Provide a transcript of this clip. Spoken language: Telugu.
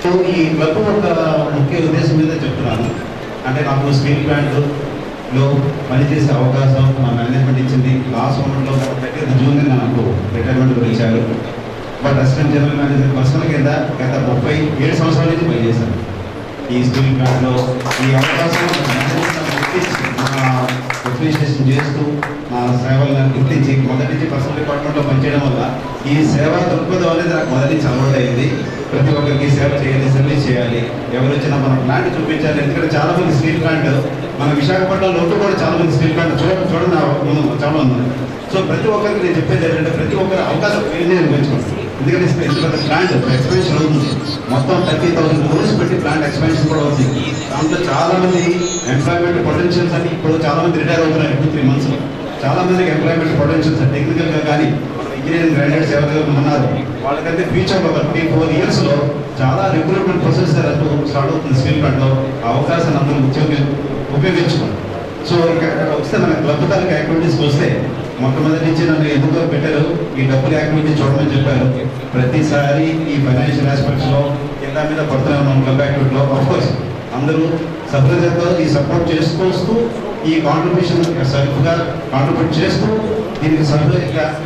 సో ఈ క్లబ్ ఒక ముఖ్య ఉద్దేశం మీద చెప్తున్నాను అంటే నాకు స్టీల్ ప్లాంట్లో పనిచేసే అవకాశం మా మేనేజ్మెంట్ ఇచ్చింది లాస్ట్ మూమెంట్లో థర్టీ జూన్ నాకు రిటైర్మెంట్ కూడా ఇచ్చారు but assistant general manager personnel కింద గత ముప్పై ఏడు సంవత్సరాల నుంచి పనిచేశాను ఈ స్టీల్ ప్లాంట్లో ఈ అవకాశం అప్రిషియేషన్ చేస్తూ నా సేవలను గుర్తించి మొదటి నుంచి పర్సనల్ డిపార్ట్మెంట్లో పనిచేయడం వల్ల ఈ సేవా దృక్పథం అనేది నాకు మొదటి నుంచి అలవాటు అయింది ప్రతి ఒక్కరికి సేవ చేయాలి సర్వీస్ చేయాలి ఎవరు వచ్చినా మన ప్లాంట్ చూపించాలి ఎందుకంటే చాలా మంది స్టీల్ ప్లాంట్ మన విశాఖపట్నంలో కూడా చాలా మంది స్టీల్ ప్లాంట్ చూడ చూడండి ఆ ముందు చాలా మంది ఉన్నారు. సో ప్రతి ఒక్కరికి నేను చెప్పేది ఏంటంటే ప్రతి ఒక్కరు అవకాశం ఇంజనీరింగ్ పెంచుకోండి ఎందుకంటే ఎందుకంటే ప్లాంట్ ఎక్స్పెన్షన్ అవుతుంది మొత్తం థర్టీ థౌసండ్ క్రోర్స్ పెట్టి ప్లాంట్ ఎక్స్పెన్షన్ కూడా అవుతుంది దాంట్లో చాలా మంది ఎంప్లాయ్మెంట్ పొటెన్షియల్స్ అని ఇప్పుడు చాలా మంది రిటైర్ అవుతున్నారు టూ త్రీ మంత్స్ చాలా మందికి ఎంప్లాయ్మెంట్ పొటెన్షియల్స్ టెక్నికల్ గా కానీ ఇంజనీరింగ్ గ్రాడ్యుయేట్స్ ఎవరైతే ఉన్నారు వాళ్ళకైతే ఫ్యూచర్ ఒక త్రీ ఫోర్ ఇయర్స్ లో చాలా రిక్రూట్మెంట్ ప్రొసెస్ అంటూ స్టార్ట్ అవుతుంది స్కిల్ ప్లాంట్ లో ఆ అవకాశాన్ని అందరూ ఉపయోగి ఉపయోగించుకోండి సో ఇక వస్తే మన క్లబ్ తాలూకు యాక్టివిటీస్కి వస్తే మొట్టమొదటి నుంచి నన్ను ఎందుకో పెట్టారు ఈ డబ్బుల యాక్టివిటీ చూడమని చెప్పారు ప్రతిసారి ఈ ఫైనాన్షియల్ ఆస్పెక్ట్స్ లో కింద మీద పడుతున్నాం మన క్లబ్ యాక్టివిటీలో కోర్స్ అందరూ సభ్యులతో ఈ సపోర్ట్ చేసుకొస్తూ ఈ కాంట్రిబ్యూషన్ సెల్ఫ్ గా కాంట్రిబ్యూట్ చేస్తూ దీనికి సభ్యులుగా